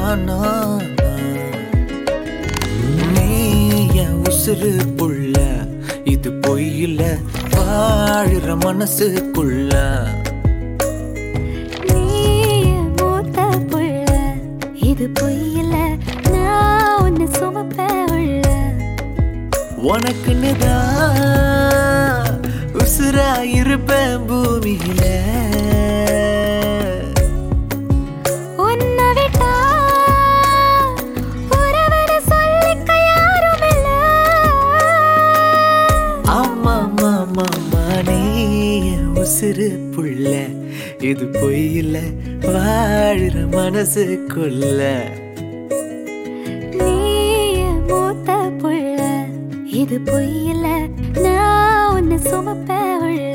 நான் நீ என் உசுறு புள்ள இது பொய்யில வாழுற மனசுக்குள்ள நீ என் மூத்த புள்ள இது பொய்யில்ல நான் உன்னை சுமப்ப உள்ள உனக்குன்னு தான் உசுரா இருப்பேன் பூமியில உன்னை விட்டா உறவன சொல்லிக்க யாரும் இல்ல ஆமா மாமா நீ என் உசுறு புள்ள இது பொய்யில வாழுற மனசுக்குள்ள நீ என் மூத்த புள்ள இது பொய்யில்ல நான் உன்னை சுமப்ப உள்ள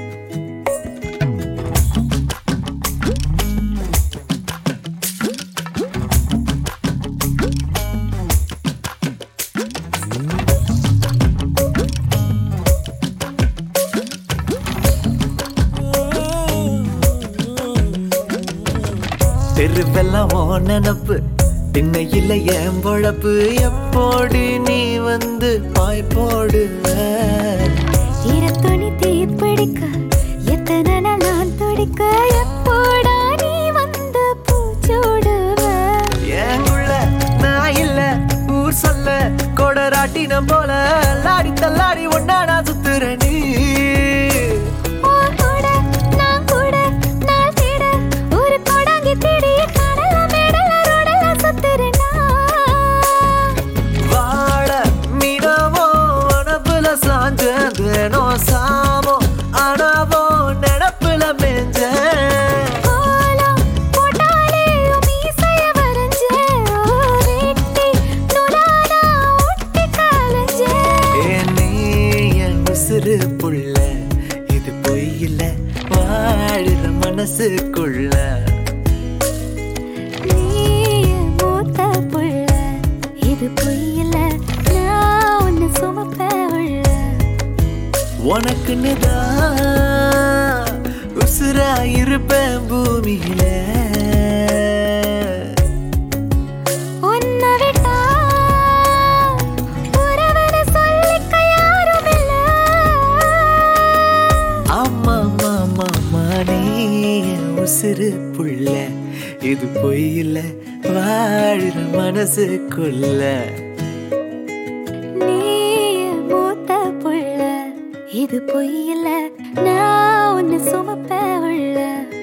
தெருவெல்லாம் ஓ நினப்பு திண்ணையில என் பொழப்பு எப்போடு நீ வந்து பாய் போடுவ ஈரத்துணி தீப்பிடிக்க எத்தனை நாள் நான் துடிக்க எப்போடா நீ வந்து பூச்சூடுவ ஏங்குள்ள நான் இல்ல ஊர் சொல்ல கொடராட்டினம் போல லாடி தள்ளாடி ஒன்னா நான் சுத்துற நீ உன் கூட நான் கூட நாள் தேட ஒரு கொடாங்கி தேடி கடல மேடல ரோடல சுத்துறேனா வாழ மீனவோ அனப்புல சாஞ்சேனோ சாமோ அனவோ நடப்புல மேஞ்சேன் கோலம் போட்டாலே உன் மீசைய வரைஞ்சே. ஓ, வெட்டி நூலானா ஒட்டி கலைஞ்சே. ஏன் நீ என் உசுறு புள்ள இது பொய்யில வாழுற மனசுக்குள்ள நீ என் மூத்த புள்ள, இது பொய்யில்ல, நான் உன்னை சுமப்ப உள்ள. உனக்குன்னு தான் உசுரா இருப்பேன் பூமியில உன்னை விட்டா உறவன சொல்லிக்க யாரும் இல்ல. ஆமா மாமா நீ என் உசுறு புள்ள இது பொய்யில வாழுற மனசுக்குள்ள நீ என் மூத்த புள்ள, இது பொய்யில்ல நான் உன்னை சுமப்ப உள்ள